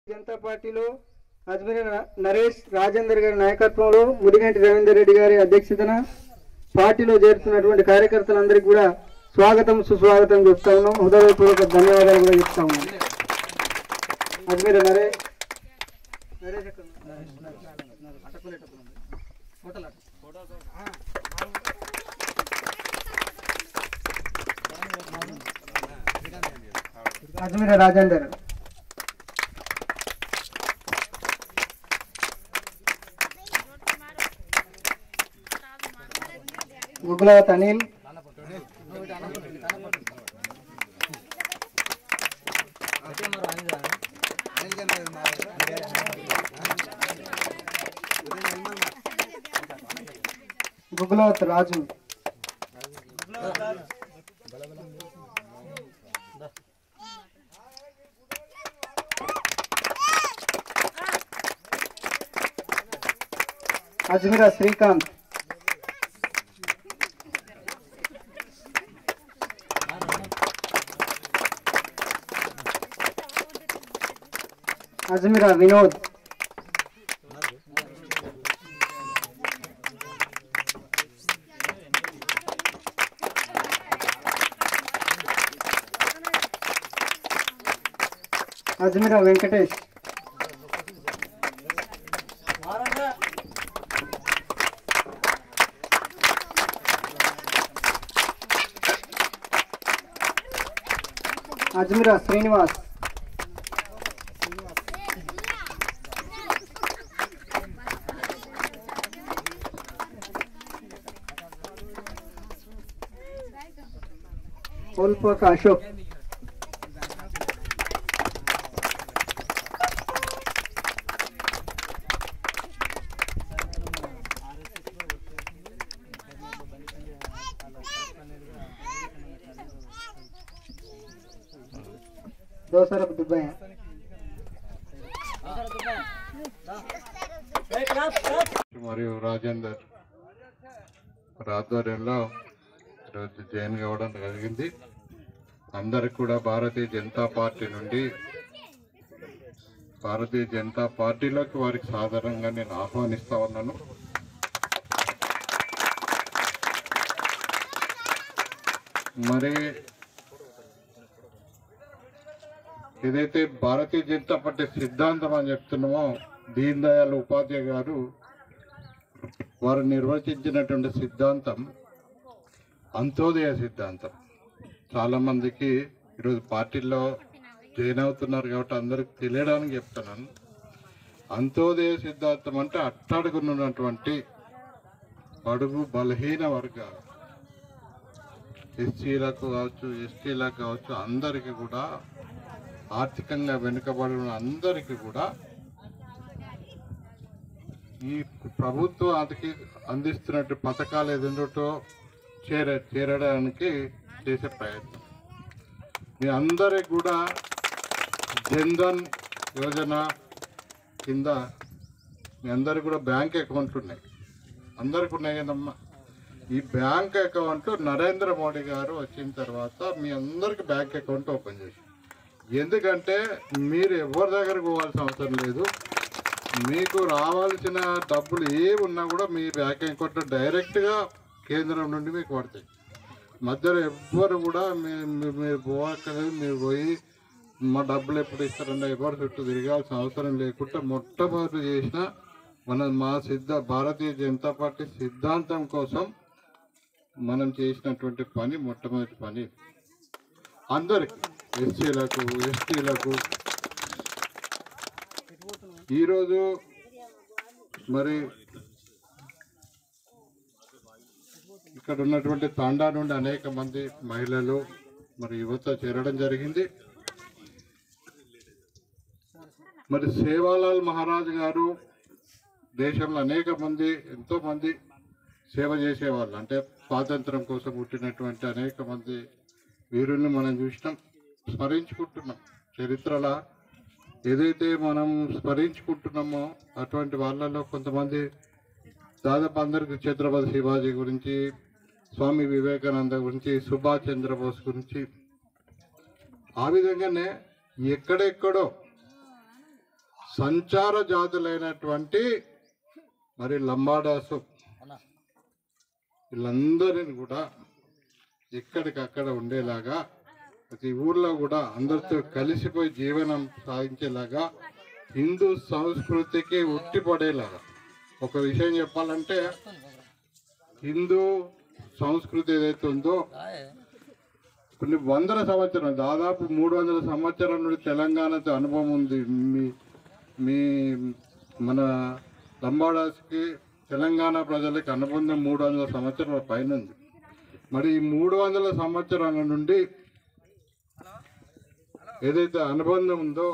జనతా పార్టీలో అజ్మీర్ న- నరేష్ రాజేందర్ గారి నాయకత్వంలో ముడిగంటి రవీందర్ రెడ్డి గారి అధ్యక్షతన పార్టీలో చేరుతున్నటువంటి కార్యకర్తలందరికీ కూడా స్వాగతం సుస్వాగతం చెప్తా ఉన్నాం హృదయపూర్వక ధన్యవాదాలు కూడా చెప్తా ఉన్నాం అజ్మీర్ నరేష్ నరేష్ ఎక్కడ ఉన్నాడు? అటకులేటప్పుడు ఉంది. ఫోటోలు అటు. అజ్మీర్ రాజేందర్ గుగ్గులవత్ అనిల్ గుగ్గులవత్ రాజు అజ్మీరా శ్రీకాంత్ అజ్మీరా వినోద్ అజ్మీరా వెంకటేష్ అజ్మీరా శ్రీనివాస్ కోల్పోక అశోక్ దోసరపు దుబ్బయ్య మరియు రాజేందర్ వారి ఆధ్వర్యంలో ఈరోజు జాయిన్ కావడం జరిగింది అందరికి కూడా భారతీయ జనతా పార్టీ నుండి భారతీయ జనతా పార్టీలోకి వారికి సాధారణంగా నేను ఆహ్వానిస్తా ఉన్నాను మరి ఏదైతే భారతీయ జనతా పార్టీ సిద్ధాంతం అని చెప్తున్నామో దీన్ దయాళ్ ఉపాధ్యాయ గారు వారు నిర్వచించినటువంటి సిద్ధాంతం అంత్యోదయ సిద్ధాంతం చాలా మందికి ఈరోజు పార్టీల్లో జాయిన్ అవుతున్నారు కాబట్టి అందరికి తెలియడానికి చెప్తున్నాను అంత్యోదయ సిద్ధాంతం అంటే అట్టడుగునున్నటువంటి బడుగు బలహీన వర్గాలు ఎస్సీలకు కావచ్చు ఎస్టీలకు కావచ్చు అందరికీ కూడా ఆర్థికంగా వెనుకబడిన అందరికీ కూడా ఈ ప్రభుత్వం అతకి అందిస్తున్నట్టు పథకాలు ఏదంటో చేర చేరడానికి చేసే ప్రయత్నం మీ అందరికి కూడా జన్ధన్ యోజన కింద మీ అందరికి కూడా బ్యాంక్ అకౌంట్లు ఉన్నాయి అందరికి ఉన్నాయి కదమ్మా ఈ బ్యాంక్ అకౌంట్ నరేంద్ర మోడీ గారు వచ్చిన తర్వాత మీ అందరికి బ్యాంక్ అకౌంట్ ఓపెన్ చేసి ఎందుకంటే మీరు ఎవరి దగ్గరకు పోవాల్సిన అవసరం లేదు మీకు రావాల్సిన డబ్బులు ఏ ఉన్నా కూడా మీ బ్యాంక్ అకౌంట్ డైరెక్ట్గా కేంద్రం నుండి మీకు పడతాయి మధ్యలో ఎవ్వరు కూడా మీ- మీ- మీరు పోవక్కర్లేదు మీరు పోయి మా డబ్బులు ఎప్పుడు ఇస్తారన్న ఎవరు చుట్టూ తిరగాల్సిన అవసరం లేకుండా మొట్టమొదటి చేసిన మన మా సిద్ధ భారతీయ జనతా పార్టీ సిద్ధాంతం కోసం మనం చేసినటువంటి పని మొట్టమొదటి పని అందరికి ఎస్సీలకు ఎస్టీలకు ఈరోజు మరి ఇక్కడ ఉన్నటువంటి తాండా నుండి అనేక మంది మహిళలు మరి యువత చేరడం జరిగింది మరి సేవాలాల్ మహారాజ్ గారు దేశంలో అనేక మంది ఎంతో మంది సేవ చేసేవాళ్ళు అంటే స్వాతంత్రం కోసం పుట్టినటువంటి అనేక మంది వీరుల్ని మనం చూసినాం స్మరించుకుంటున్నాం చరిత్రలో ఏదైతే మనం స్మరించుకుంటున్నామో అటువంటి వాళ్ళలో కొంతమంది దాదాపు అందరికి ఛత్రపతి శివాజీ గురించి స్వామి వివేకానంద గురించి సుభాష్ చంద్రబోస్ గురించి ఆ విధంగానే ఎక్కడెక్కడో సంచార జాతులైనటువంటి మరి లంబాడాసు వీళ్ళందరిని కూడా ఎక్కడికక్కడ ఉండేలాగా ప్రతి ఊర్లో కూడా అందరితో కలిసిపోయి జీవనం సాగించేలాగా హిందూ సంస్కృతికి ఉట్టిపడేలాగా ఒక విషయం చెప్పాలంటే హిందూ సంస్కృతి ఏదైతే ఉందో కొన్ని వందల సంవత్సరాలు దాదాపు మూడు వందల సంవత్సరాల నుండి తెలంగాణతో అనుభవం ఉంది మీ మీ మన లంబాడాస్కి తెలంగాణ ప్రజలకి అనుబంధం మూడు వందల సంవత్సరాల పైన ఉంది మరి ఈ మూడు వందల సంవత్సరాల నుండి ఏదైతే అనుబంధం ఉందో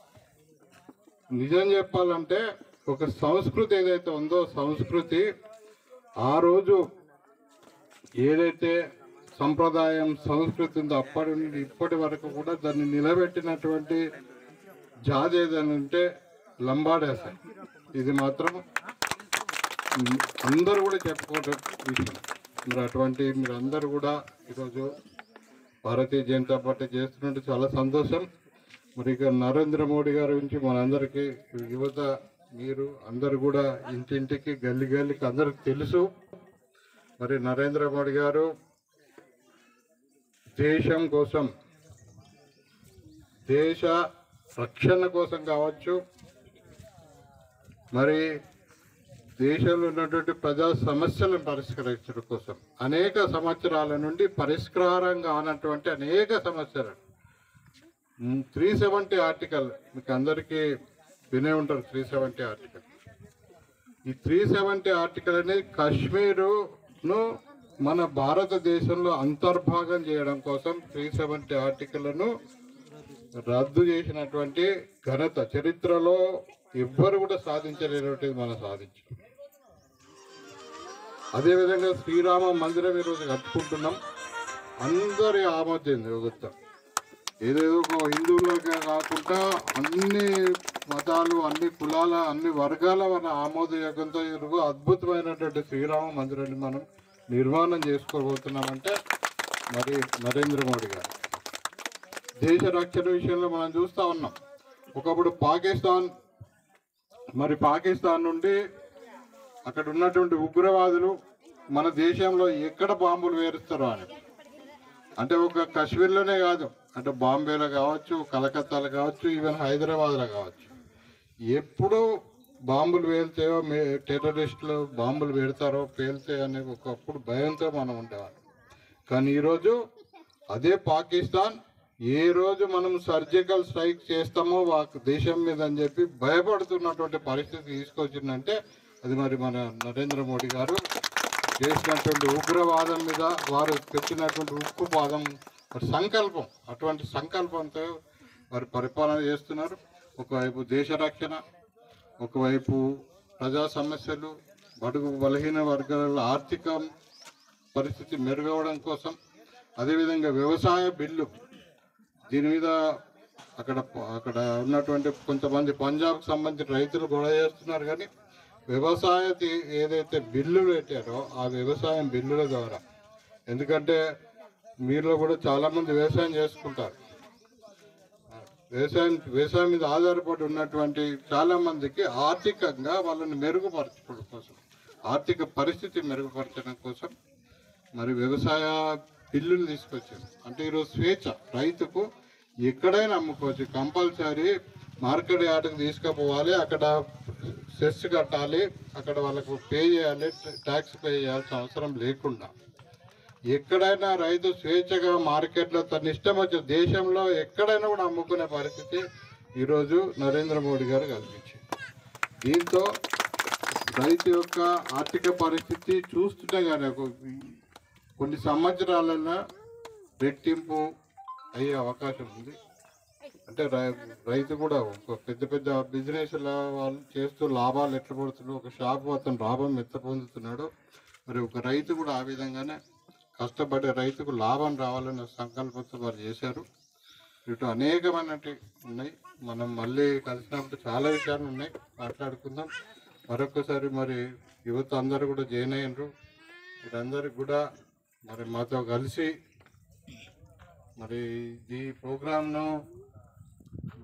నిజం చెప్పాలంటే ఒక సంస్కృతి ఏదైతే ఉందో సంస్కృతి ఆ రోజు ఏదైతే సంప్రదాయం సంస్కృతి ఉందో అప్పటి నుండి ఇప్పటి వరకు కూడా దాన్ని నిలబెట్టినటువంటి జాతి ఏదైనా ఉంటే లంబాడేస ఇది మాత్రం ఉమ్, అందరూ కూడా చెప్పుకోవడం విషయం మరి అటువంటి మీరు అందరూ కూడా ఈరోజు భారతీయ జనతా పార్టీ చేస్తున్నట్టు చాలా సంతోషం మరి ఇక నరేంద్ర మోడీ గారి గురించి మనందరికీ యువత మీరు అందరు కూడా ఇంటింటికి గల్లి గల్లికి అందరికి తెలుసు మరి నరేంద్ర మోడీ గారు దేశం కోసం దేశ రక్షణ కోసం కావచ్చు మరి దేశంలో ఉన్నటువంటి ప్రజా సమస్యలను పరిష్కరించడం కోసం అనేక సంవత్సరాల నుండి పరిష్కారం కానటువంటి అనేక సమస్యలు త్రీ సెవెంటీ ఆర్టికల్ మీకు అందరికీ వినే ఉంటారు త్రీ సెవెంటీ ఆర్టికల్ ఈ త్రీ సెవెంటీ ఆర్టికల్ అనేది కాశ్మీరును మన భారతదేశంలో అంతర్భాగం చేయడం కోసం త్రీ సెవెంటీ ఆర్టికల్ను రద్దు చేసినటువంటి ఘనత చరిత్రలో ఎవ్వరు కూడా సాధించలేనటువంటిది మనం సాధించాం అదేవిధంగా శ్రీరామ మందిరం ఈరోజు కట్టుకుంటున్నాం అందరి ఆమోదం యోగత్వం ఏదేదో ఒక హిందువులుగా కాకుండా అన్ని మతాలు అన్ని కులాల అన్ని వర్గాల మన ఆమోదయోగంతో ఈరోజు అద్భుతమైనటువంటి శ్రీరామ మందిరాన్ని మనం నిర్మాణం చేసుకోబోతున్నామంటే మరి నరేంద్ర మోడీ గారు దేశ రక్షణ విషయంలో మనం చూస్తా ఉన్నాం ఒకప్పుడు పాకిస్తాన్ మరి పాకిస్తాన్ నుండి అక్కడ ఉన్నటువంటి ఉగ్రవాదులు మన దేశంలో ఎక్కడ బాంబులు వేరుస్తారో అని అంటే ఒక కశ్మీర్లోనే కాదు అంటే బాంబేలో కావచ్చు కలకత్తాలో కావచ్చు ఈవెన్ హైదరాబాద్లో కావచ్చు ఎప్పుడు బాంబులు పేలుతాయో మే టెర్రరిస్టులు బాంబులు పెడతారో పేలుతాయో అనే ఒకప్పుడు భయంతో మనం ఉండేవాళ్ళం కానీ ఈరోజు అదే పాకిస్తాన్ ఏ రోజు మనం సర్జికల్ స్ట్రైక్ చేస్తామో వా దేశం మీద అని చెప్పి భయపడుతున్నటువంటి పరిస్థితి తీసుకొచ్చిందంటే అది మరి మన నరేంద్ర మోడీ గారు చేసినటువంటి ఉగ్రవాదం మీద వారు పెట్టినటువంటి ఉక్కుపాదం వారి సంకల్పం అటువంటి సంకల్పంతో వారు పరిపాలన చేస్తున్నారు ఒకవైపు దేశ రక్షణ ఒకవైపు ప్రజా సమస్యలు బడుగు బలహీన వర్గాల ఆర్థిక పరిస్థితి మెరుగవడం కోసం అదేవిధంగా వ్యవసాయ బిల్లు దీని మీద అక్కడ అక్కడ ఉన్నటువంటి కొంతమంది పంజాబ్కి సంబంధించిన రైతులు గొడవ చేస్తున్నారు కానీ వ్యవసాయ తి- ఏదైతే బిల్లులు పెట్టారో ఆ వ్యవసాయం బిల్లుల ద్వారా ఎందుకంటే మీలో కూడా చాలా మంది వ్యవసాయం చేసుకుంటారు వ్యవసాయం వ్యవసాయం మీద ఆధారపడి ఉన్నటువంటి చాలా మందికి ఆర్థికంగా వాళ్ళని మెరుగుపరచడం కోసం ఆర్థిక పరిస్థితి మెరుగుపరచడం కోసం మరి వ్యవసాయ బిల్లులు తీసుకొచ్చారు అంటే ఈరోజు స్వేచ్ఛ రైతుకు ఎక్కడైనా అమ్ముకోవచ్చు కంపల్సరీ మార్కెట్ యార్డ్కి తీసుకుపోవాలి అక్కడ సెస్ కట్టాలి అక్కడ వాళ్ళకు పే చేయాలి ట్యాక్స్ పే చేయాల్సిన అవసరం లేకుండా ఎక్కడైనా రైతు స్వేచ్ఛగా మార్కెట్లో తన ఇష్టం వచ్చే దేశంలో ఎక్కడైనా కూడా అమ్ముకునే పరిస్థితి ఈరోజు నరేంద్ర మోడీ గారు కల్పించింది దీంతో రైతు యొక్క ఆర్థిక పరిస్థితి చూస్తుంటే కానీ ఒక కొన్ని సంవత్సరాలలో రెట్టింపు అయ్యే అవకాశం ఉంది అంటే రై- రైతు కూడా ఒక పెద్ద పెద్ద బిజినెస్ వాళ్ళు చేస్తూ లాభాలు ఎట్లా పడుతున్నాడు ఒక షాప్ అతను లాభం ఎట్లా పొందుతున్నాడు మరి ఒక రైతు కూడా ఆ విధంగానే కష్టపడే రైతుకు లాభం రావాలన్న సంకల్పంతో వారు చేశారు ఇటు అనేకమైనవి ఉన్నాయి మనం మళ్ళీ కలిసినప్పుడు చాలా విషయాలు ఉన్నాయి మాట్లాడుకుందాం మరొకసారి మరి యువత అందరూ కూడా జాయిన్ అయ్యారు మీరందరికి కూడా మరి మాతో కలిసి మరి ఈ ప్రోగ్రామ్ను మరి ఒక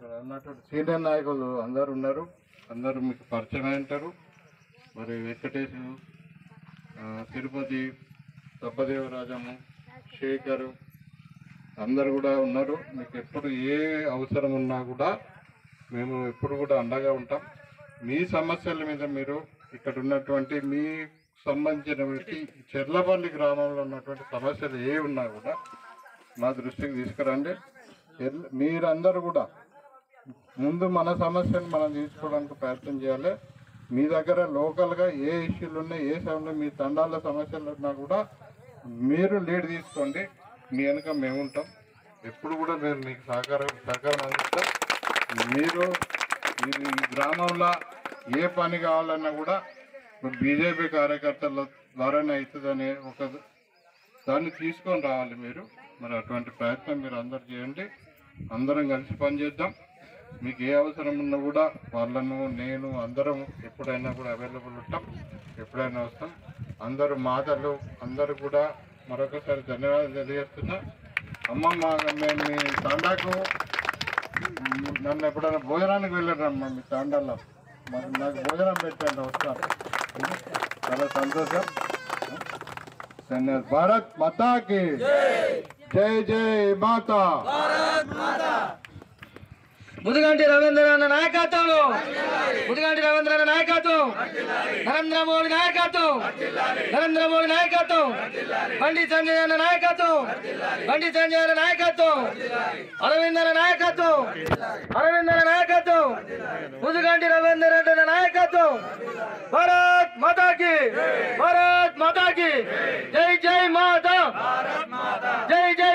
ఇక్కడ ఉన్నటువంటి సీనియర్ నాయకులు అందరు ఉన్నారు అందరూ మీకు పరిచయం అయి ఉంటారు మరి వెంకటేష్ ఆ, తిరుపతి సబ్బదేవరాజము శేఖరు అందరు కూడా ఉన్నారు మీకు ఎప్పుడు ఏ అవసరం ఉన్నా కూడా మేము ఎప్పుడు కూడా అండగా ఉంటాం మీ సమస్యల మీద మీరు ఇక్కడ ఉన్నటువంటి మీ సంబంధించినటువంటి చెర్లపల్లి గ్రామంలో ఉన్నటువంటి సమస్యలు ఏ ఉన్నా కూడా మా దృష్టికి తీసుకురండి ఎల్- మీరందరూ కూడా ముందు మన సమస్యను మనం తీసుకోవడానికి ప్రయత్నం చేయాలి మీ దగ్గర లోకల్గా ఏ ఇష్యూలు ఉన్నాయి ఏ సమయంలో మీ తండాల సమస్యలు ఉన్నా కూడా మీరు లీడ్ తీసుకోండి మీ వెనుక మేము ఉంటాం ఎప్పుడు కూడా మేము మీకు సహకారం సహకారం అందిస్తాం మీరు ఈ ఈ గ్రామంలో ఏ పని కావాలన్నా కూడా బీజేపీ కార్యకర్తల ద్వారానే అవుతుందని ఒక దాన్ని తీసుకొని రావాలి మీరు మరి అటువంటి ప్రయత్నం మీరు అందరు చేయండి అందరం కలిసి పనిచేద్దాం మీకు ఏ అవసరం ఉన్నా కూడా వాళ్ళను నేను అందరం ఎప్పుడైనా కూడా అవైలబుల్ ఉంటాం ఎప్పుడైనా వస్తాం అందరూ మాటలు అందరూ కూడా మరొకసారి ధన్యవాదాలు తెలియజేస్తున్నా అమ్మమ్మ మేము మీ తాండాకు మ్, నన్ను ఎప్పుడైనా భోజనానికి వెళ్ళారమ్మా మీ తాండాలో మరి నాకు భోజనం పెట్టండి వస్తాను చాలా సంతోషం ధన్యవాదాలు భారత్ మాతాకి జై జై మాతా ముదుగంటి రవీంద్ర అన్న నాయకత్వంలో ముదుగంటి రవీంద్ర అన్న నాయకత్వం నరేంద్ర మోడీ నాయకత్వం నరేంద్ర మోడీ నాయకత్వం బండి సంజయ్ అన్న నాయకత్వం బండి సంజయ్ అన్న నాయకత్వం అరవింద్ అన్న నాయకత్వం అరవింద్ అన్న నాయకత్వం ముదుగంటి రవీంద్ర అన్న నాయకత్వం భారత్ మాతాకి భారత్ మాతాకి జై జై మాతా జై జై